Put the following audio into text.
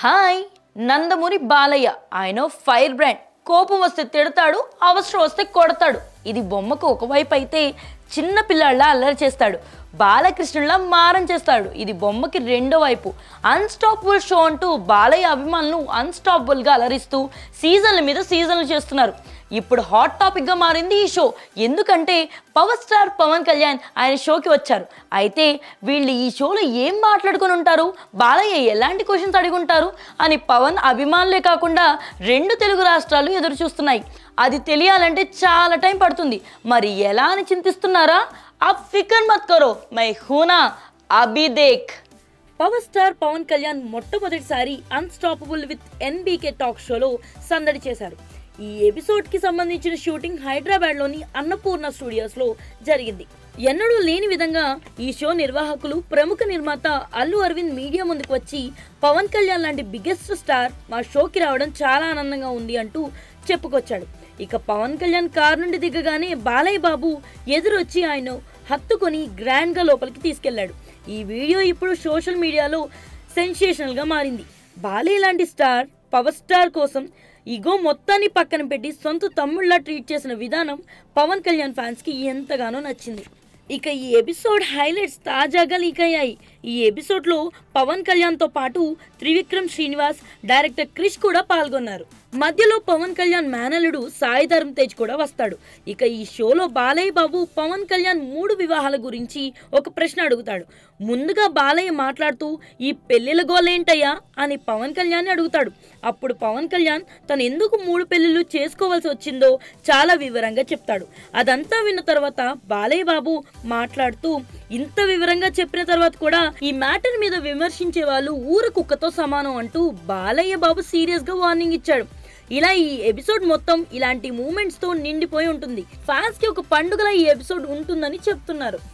hi Nandamuri Balayya ఆయన fire brand కోపం వస్తే తిడతాడు అవసరం వస్తే కొడతాడు ఇది బొమ్మకు ఒకవైపు అయితే చిన్న పిల్లాళ్ళ అల్లరి చేస్తాడు బాలకృష్ణుల్లా మారం చేస్తాడు ఇది బొమ్మకి రెండో వైపు అన్స్టాపబుల్ షో అంటూ బాలయ్య అభిమానులు అన్స్టాపబుల్గా అలరిస్తూ సీజన్ల మీద సీజన్లు చేస్తున్నారు ఇప్పుడు హాట్ టాపిక్గా మారింది ఈ షో ఎందుకంటే పవర్ స్టార్ పవన్ కళ్యాణ్ ఆయన షోకి వచ్చారు అయితే వీళ్ళు ఈ షోలో ఏం మాట్లాడుకొని ఉంటారు బాలయ్య ఎలాంటి క్వశ్చన్స్ అడిగి ఉంటారు అని పవన్ అభిమానులే కాకుండా రెండు తెలుగు రాష్ట్రాలు ఎదురు చూస్తున్నాయి అది తెలియాలంటే చాలా టైం పడుతుంది మరి ఎలా అని చింతిస్తున్నారా అబ్ ఫికర్ మత్ కరో మై హూనా అభి దేక్ పవర్ స్టార్ పవన్ కళ్యాణ్ మొట్టమొదటిసారి అన్స్టాపబుల్ విత్ ఎన్బీకే టాక్ షోలో సందడి చేశారు ఈ ఎపిసోడ్ కి సంబంధించిన షూటింగ్ హైదరాబాద్ లోని అన్నపూర్ణ స్టూడియోస్ లో జరిగింది ఎన్నడూ లేని విధంగా ఈ షో నిర్వాహకులు ప్రముఖ నిర్మాత అల్లు అరవింద్ మీడియా ముందుకు వచ్చి పవన్ కళ్యాణ్ లాంటి బిగ్గెస్ట్ స్టార్ మా షోకి రావడం చాలా ఆనందంగా ఉంది అంటూ చెప్పుకొచ్చాడు ఇక పవన్ కళ్యాణ్ కారు నుండి దిగగానే బాలయ్య బాబు ఎదురొచ్చి ఆయన హత్తుకొని గ్రాండ్గా లోపలికి తీసుకెళ్లాడు ఈ వీడియో ఇప్పుడు సోషల్ మీడియాలో సెన్సేషనల్గా మారింది బాలయ్య లాంటి స్టార్ పవర్ స్టార్ కోసం ఇగో మొత్తాన్ని పక్కన పెట్టి సొంత తమ్ముళ్ళ ట్రీట్ చేసిన విధానం పవన్ కళ్యాణ్ ఫ్యాన్స్కి ఎంతగానో నచ్చింది ఇక ఈ ఎపిసోడ్ హైలైట్స్ తాజాగా లీక్ అయ్యాయి ఈ ఎపిసోడ్లో పవన్ కళ్యాణ్తో పాటు త్రివిక్రమ్ శ్రీనివాస్ డైరెక్టర్ క్రిష్ కూడా పాల్గొన్నారు మధ్యలో పవన్ కళ్యాణ్ మేనలుడు సాయి ధర్మ్ తేజ్ కూడా వస్తాడు ఇక ఈ షోలో బాలయ్య బాబు పవన్ కళ్యాణ్ మూడు వివాహాల గురించి ఒక ప్రశ్న అడుగుతాడు ముందుగా బాలయ్య మాట్లాడుతూ ఈ పెళ్లిల గోలేంటయ్యా అని పవన్ కళ్యాణ్ అడుగుతాడు అప్పుడు పవన్ కళ్యాణ్ తను ఎందుకు మూడు పెళ్లిళ్ళు చేసుకోవాల్సి వచ్చిందో చాలా వివరంగా చెప్తాడు అదంతా విన్న తర్వాత బాలయ్య బాబు మాట్లాడుతూ ఇంత వివరంగా చెప్పిన తర్వాత కూడా ఈ మ్యాటర్ మీద విమర్శించే వాళ్ళు ఊర కుక్కతో సమానం అంటూ బాలయ్య బాబు సీరియస్ గా వార్నింగ్ ఇచ్చాడు ఇలా ఈ ఎపిసోడ్ మొత్తం ఇలాంటి మూమెంట్స్ తో నిండిపోయి ఉంటుంది ఫ్యాన్స్ కి ఒక పండుగల ఈ ఎపిసోడ్ ఉంటుందని చెప్తున్నారు